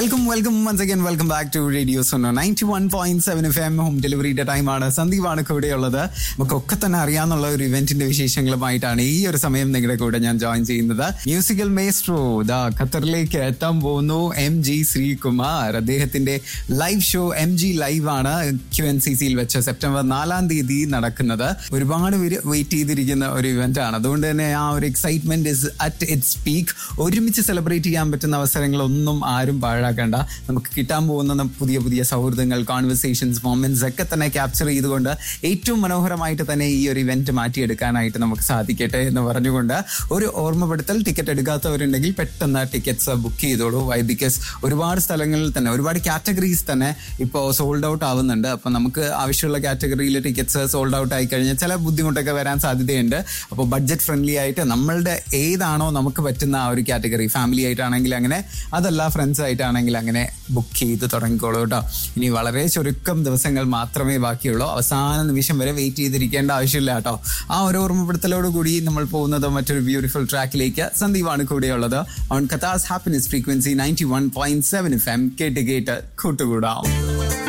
welcome welcome once again welcome back to radio Sono ninety one point seven F M home ഡെലിവറിയുടെ ടൈമാണ് സന്ദീപാണ് കൂടെയുള്ളത് നമുക്കൊക്കെ തന്നെ അറിയാവുന്ന ഒരു ഇവന്റിന്റെ വിശേഷങ്ങളുമായിട്ടാണ് ഈ ഒരു സമയം നിങ്ങളുടെ കൂടെ ഞാൻ ജോയിൻ ചെയ്യുന്നത് മ്യൂസിക്കൽ മേസ്ട്രോ ദാ ഖത്തറിലേക്ക് എത്താൻ പോകുന്നു എം ജി ശ്രീകുമാർ അദ്ദേഹത്തിന്റെ live show M G live ആണ് ക്യു എൻ സി സിയിൽ വെച്ച് സെപ്റ്റംബർ നാലാം തീയതി നടക്കുന്നത് ഒരുപാട് പേര് വെയിറ്റ് ചെയ്തിരിക്കുന്ന ഒരു ഇവന്റ് ആണ് അതുകൊണ്ട് തന്നെ ആ ഒരു excitement is at its peak ഒരുമിച്ച് സെലിബ്രേറ്റ് ചെയ്യാൻ പറ്റുന്ന അവസരങ്ങളൊന്നും ആരും പാഴാക്കണ്ട നമുക്ക് കിട്ടാൻ പോകുന്ന പുതിയ പുതിയ സൗഹൃദങ്ങൾ കോൺവെർസേഷൻസ് മൊമെന്റ്സ് ഒക്കെ തന്നെ ക്യാപ്ചർ ചെയ്തുകൊണ്ട് ഏറ്റവും മനോഹരമായിട്ട് തന്നെ ഈ ഒരു ഇവന്റ് മാറ്റിയെടുക്കാനായിട്ട് നമുക്ക് സാധിക്കട്ടെ എന്ന് പറഞ്ഞുകൊണ്ട് ഒരു ഓർമ്മപ്പെടുത്തൽ ടിക്കറ്റ് എടുക്കാത്തവരുണ്ടെങ്കിൽ പെട്ടെന്ന് ടിക്കറ്റ്സ് ബുക്ക് ചെയ്തോളൂ വൈ ബിക്കോസ് ഒരുപാട് സ്ഥലങ്ങളിൽ തന്നെ ഒരുപാട് കാറ്റഗറീസ് തന്നെ ഇപ്പോൾ സോൾഡ് ഔട്ട് ആവുന്നുണ്ട് അപ്പം നമുക്ക് ആവശ്യമുള്ള കാറ്റഗറിയിൽ ടിക്കറ്റ്സ് സോൾഡ് ഔട്ട് ആയി കഴിഞ്ഞാൽ ചില ബുദ്ധിമുട്ടൊക്കെ വരാൻ സാധ്യതയുണ്ട് അപ്പോൾ ബഡ്ജറ്റ് ഫ്രണ്ട്ലി ആയിട്ട് നമ്മളുടെ ഏതാണോ നമുക്ക് പറ്റുന്ന ആ ഒരു കാറ്റഗറി ഫാമിലി ആയിട്ടാണെങ്കിൽ അങ്ങനെ അതല്ല ഫ്രണ്ട്സ് ആയിട്ടാണെങ്കിൽ അങ്ങനെ ബുക്ക് ചെയ്ത് തുടങ്ങിക്കോളൂ കേട്ടോ ഇനി വളരെ ചുരുക്കം ദിവസങ്ങൾ മാത്രമേ ബാക്കിയുള്ളൂ അവസാന നിമിഷം വരെ വെയിറ്റ് ചെയ്തിരിക്കേണ്ട ആവശ്യമില്ല കേട്ടോ ആ ഒരു ഓർമ്മപ്പെടുത്തലോട് കൂടി നമ്മൾ പോകുന്നത് മറ്റൊരു ബ്യൂട്ടിഫുൾ ട്രാക്കിലേക്ക് സന്ദീപാണ് കൂടെയുള്ളത് on Kathas happiness frequency ninety one point seven F M കേട്ട് കേട്ട് കൂട്ടുകൂടാം